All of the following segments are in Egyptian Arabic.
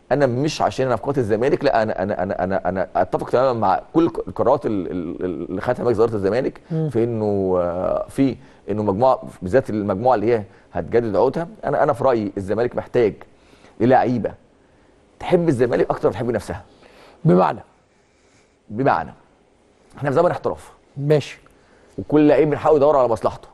انا مش عشان انا في قناه الزمالك لا انا انا انا انا, أنا اتفق تماما مع كل القرارات ال- ال- اللي خدتها مجلس اداره الزمالك في انه آه، في انه مجموعه بالذات المجموعه اللي هي هتجدد عقودها انا انا في رايي الزمالك محتاج للعيبه تحب الزمالك اكتر ما تحب نفسها بمعنى بمعنى احنا في زمن احتراف ماشي وكل لعيب من حقه يدور على مصلحته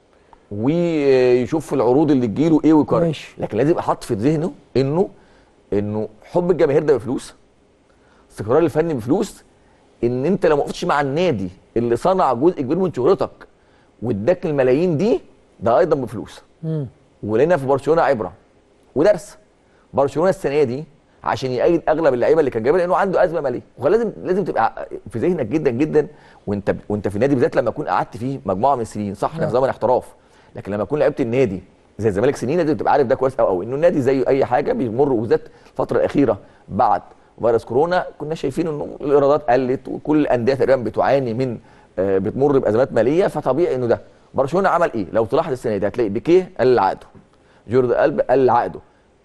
ويشوف العروض اللي تجيله ايه ويقرر ماشي. لكن لازم يبقى حاطط في ذهنه انه انه حب الجماهير ده بفلوس استقرار الفني بفلوس ان انت لو ما وقفتش مع النادي اللي صنع جزء كبير من شهرتك واداك الملايين دي ده ايضا بفلوس مم. ولنا في برشلونه عبره ودرس برشلونه السنه دي عشان يأيد اغلب اللعيبه اللي كان جايبها لانه عنده ازمه ماليه ولازم لازم تبقى في ذهنك جدا جدا وانت وانت في النادي بالذات لما تكون قعدت فيه مجموعه من السنين صح احنا في زمن احتراف لكن لما تكون لعبت النادي زي الزمالك سنين لازم تبقى عارف ده كويس قوي قوي انه النادي زيه اي حاجه بيمر وبالذات الفتره الاخيره بعد فيروس كورونا كنا شايفين انه الايرادات قلت وكل الانديه تقريبا بتعاني من آه، بتمر بازمات ماليه فطبيعي انه ده برشلونه عمل ايه لو تلاحظ السنه دي هتلاقي بيكيه قل عقده جورد قلب قل عقده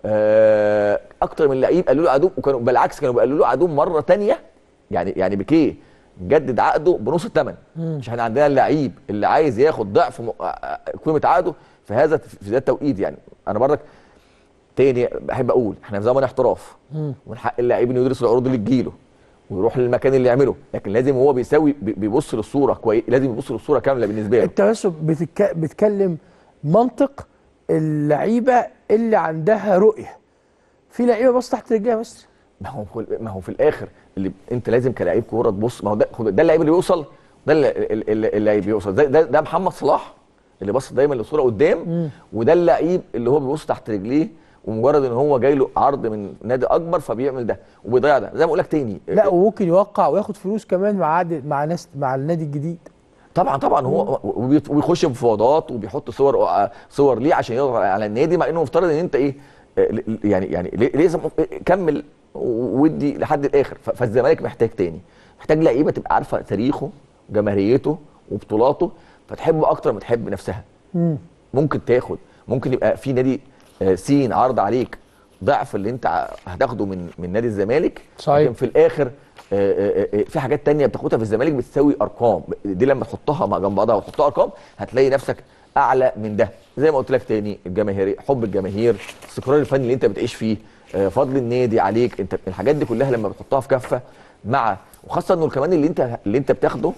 آه، اكتر من لعيب قالوا له عقدهم وكانوا بالعكس كانوا بيقولوا له عقدهم مره تانية يعني يعني بيكيه جدد عقده بنص الثمن مش احنا عندنا اللعيب اللي عايز ياخد ضعف م- آه، آه، قيمه عقده في هذا في ذات التوقيت يعني انا برضك تاني بحب اقول احنا في زمن احتراف ومن حق اللاعب انه يدرس العروض اللي تجيله ويروح للمكان اللي يعمله لكن لازم هو بيساوي بي- بيبص للصوره كويس لازم يبص للصوره كامله بالنسبه له انت بس بتك... بتكلم منطق اللعيبه اللي عندها رؤيه في لعيبه بص تحت رجليها بس ما هو ما هو في الاخر اللي انت لازم كلاعب كوره تبص ما هو ده خد- ده اللعيب اللي بيوصل ده اللي, اللي, اللي بيوصل ده, ده, ده محمد صلاح اللي بص دايما للصوره قدام وده اللعيب اللي هو بيبص تحت رجليه ومجرد ان هو جاي له عرض من نادي اكبر فبيعمل ده وبيضيع ده زي ما اقول لك تاني لا وممكن يوقع وياخد فلوس كمان مع عقد مع ناس مع النادي الجديد طبعا طبعا هو وبيت- وبيخش في مفاوضات وبيحط صور صور ليه عشان يضغط على النادي مع انه مفترض ان انت ايه آه، يعني يعني ليه- لازم كمل ودي لحد الاخر ف- فالزمالك محتاج تاني محتاج لعيبه تبقى عارفه تاريخه جماهيريته وبطولاته فتحبه اكتر ما تحب نفسها مم. ممكن تاخد ممكن يبقى في نادي آه، سين عرض عليك ضعف اللي انت ع- هتاخده من من نادي الزمالك صحيح. لكن في الاخر آه، آه، آه، في حاجات تانية بتاخدها في الزمالك بتساوي ارقام دي لما تحطها مع جنب بعضها وتحطها ارقام هتلاقي نفسك اعلى من ده زي ما قلت لك تاني الجماهيري حب الجماهير الاستقرار الفني اللي انت بتعيش فيه آه، فضل النادي عليك انت الحاجات دي كلها لما بتحطها في كفه مع وخاصه انه كمان اللي انت اللي انت بتاخده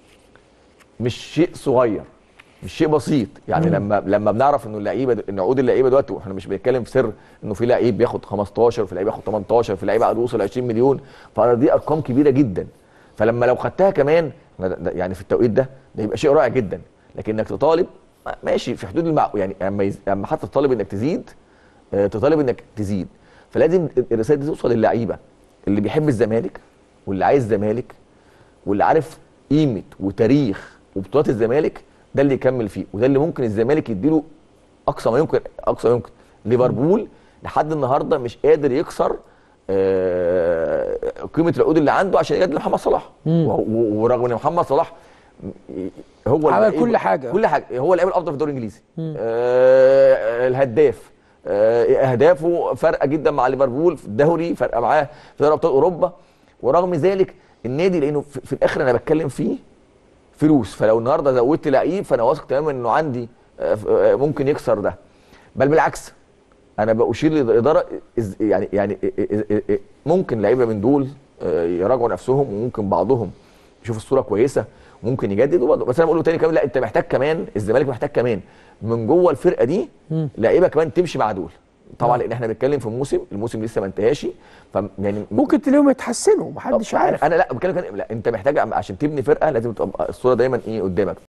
مش شيء صغير مش شيء بسيط يعني لما لما بنعرف انه اللعيبه ان عقود اللعيبه دلوقتي واحنا مش بنتكلم في سر انه في لعيب بياخد 15 في لعيب ياخد 18 في لعيب عقده وصل 20 مليون فدي ارقام كبيره جدا فلما لو خدتها كمان ده- ده- يعني في التوقيت ده ده يبقى شيء رائع جدا لكن انك تطالب ماشي في حدود المعقول يعني اما يز- اما حتى تطالب انك تزيد آه، تطالب انك تزيد فلازم الرساله دي توصل للعيبه اللي بيحب الزمالك واللي عايز الزمالك واللي عارف قيمه وتاريخ وبطولات الزمالك ده اللي يكمل فيه وده اللي ممكن الزمالك يديله اقصى ما يمكن اقصى ما يمكن ليفربول لحد النهارده مش قادر يكسر آه، قيمه العقود اللي عنده عشان يجدد لمحمد صلاح و- و- ورغم ان محمد صلاح هو عمل اللعيب- كل حاجة. كل حاجه هو اللاعب الافضل في الدوري الانجليزي آه الهداف آه اهدافه فارقه جدا مع ليفربول في الدوري فارقه معاه في دوري ابطال اوروبا ورغم ذلك النادي لانه في, في الاخر انا بتكلم فيه فلوس فلو النهارده زودت لعيب فانا واثق تماما انه عندي آه، ف- آه، ممكن يكسر ده بل بالعكس انا باشير للاداره إز- يعني يعني إ- إ- إ- ممكن لعيبه من دول آه، يراجعوا نفسهم وممكن بعضهم يشوف الصوره كويسه وممكن يجدد وبعض- بس انا بقول له تاني كمان لا انت محتاج كمان الزمالك محتاج كمان من جوه الفرقه دي لعيبه كمان تمشي مع دول طبعا لان احنا بنتكلم في موسم الموسم لسه ما انتهاش ف يعني ممكن تلاقيهم يتحسنوا محدش طب عارف انا لا بتكلم كان- لا انت محتاج عشان تبني فرقه لازم تبقى الصوره دايما ايه قدامك